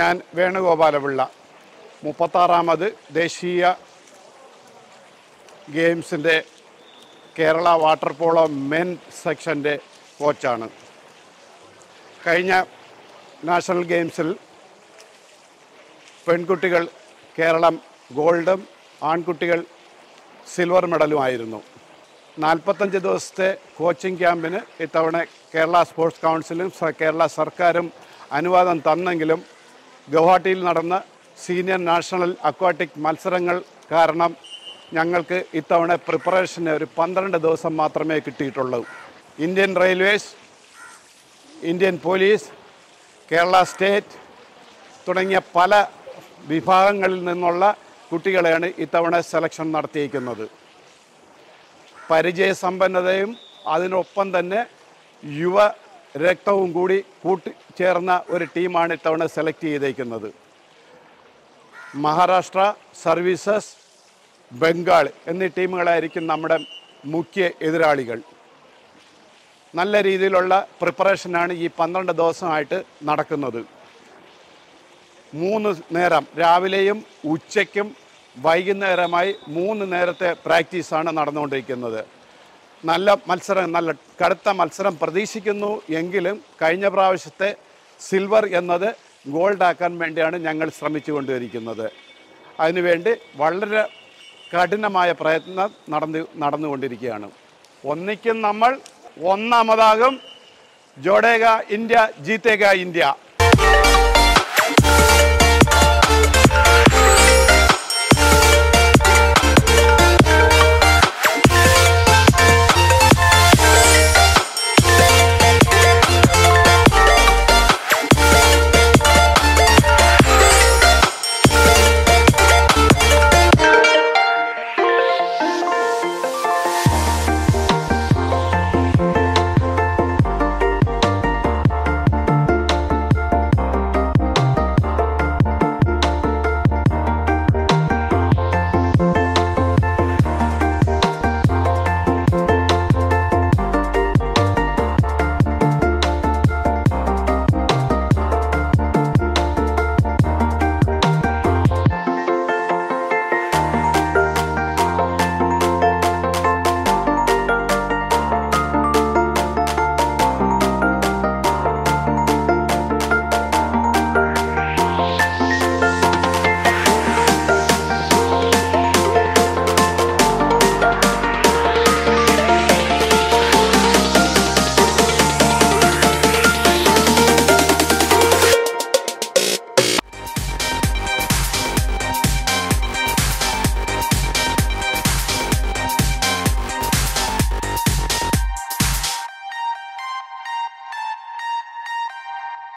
ഞാൻ വേണുഗോപാലപിള്ള മുപ്പത്താറാമത് ദേശീയ ഗെയിംസിൻ്റെ കേരള വാട്ടർ പോളോ മെൻ സെക്ഷൻ്റെ കോച്ചാണ് കഴിഞ്ഞ നാഷണൽ ഗെയിംസിൽ പെൺകുട്ടികൾ കേരളം ഗോൾഡും ആൺകുട്ടികൾ സിൽവർ മെഡലുമായിരുന്നു നാൽപ്പത്തഞ്ച് ദിവസത്തെ കോച്ചിങ് ക്യാമ്പിന് ഇത്തവണ കേരള സ്പോർട്സ് കൗൺസിലും സ- കേരള സർക്കാരും അനുവാദം തന്നെങ്കിലും ഗുവാഹട്ടിയിൽ നടന്ന സീനിയർ നാഷണൽ അക്വാട്ടിക് മത്സരങ്ങൾ കാരണം ഞങ്ങൾക്ക് ഇത്തവണ പ്രിപ്പറേഷന് ഒരു പന്ത്രണ്ട് ദിവസം മാത്രമേ കിട്ടിയിട്ടുള്ളൂ Indian railways Indian police Kerala state തുടങ്ങിയ പല വിഭാഗങ്ങളിൽ നിന്നുള്ള കുട്ടികളെയാണ് ഇത്തവണ സെലക്ഷൻ നടത്തിയിരിക്കുന്നത് പരിചയസമ്പന്നതയും അതിനൊപ്പം തന്നെ യുവ രക്തവും കൂടി കൂട്ടിച്ചേർന്ന ഒരു ടീമാണ് ഇത്തവണ സെലക്ട് ചെയ്തേക്കുന്നത് മഹാരാഷ്ട്ര സർവീസസ് ബംഗാൾ എന്നീ ടീമുകളായിരിക്കും നമ്മുടെ മുഖ്യ എതിരാളികൾ നല്ല രീതിയിലുള്ള പ്രിപ്പറേഷനാണ് ഈ പന്ത്രണ്ട് ദിവസമായിട്ട് നടക്കുന്നത് മൂന്ന് നേരം രാവിലെയും ഉച്ചയ്ക്കും വൈകുന്നേരമായി മൂന്ന് നേരത്തെ പ്രാക്ടീസാണ് നടന്നുകൊണ്ടിരിക്കുന്നത് നല്ല മത്സരം നല്ല കടുത്ത മത്സരം പ്രതീക്ഷിക്കുന്നു എങ്കിലും കഴിഞ്ഞ പ്രാവശ്യത്തെ സിൽവർ എന്നത് ഗോൾഡാക്കാൻ വേണ്ടിയാണ് ഞങ്ങൾ ശ്രമിച്ചു കൊണ്ടിരിക്കുന്നത് അതിനുവേണ്ടി വളരെ കഠിനമായ പ്രയത്നം നടന്നു നടന്നുകൊണ്ടിരിക്കുകയാണ് ഒന്നിക്കും നമ്മൾ ഒന്നാമതാകും ജോഡേഗ ഇന്ത്യ ജീത്തേഗ ഇന്ത്യ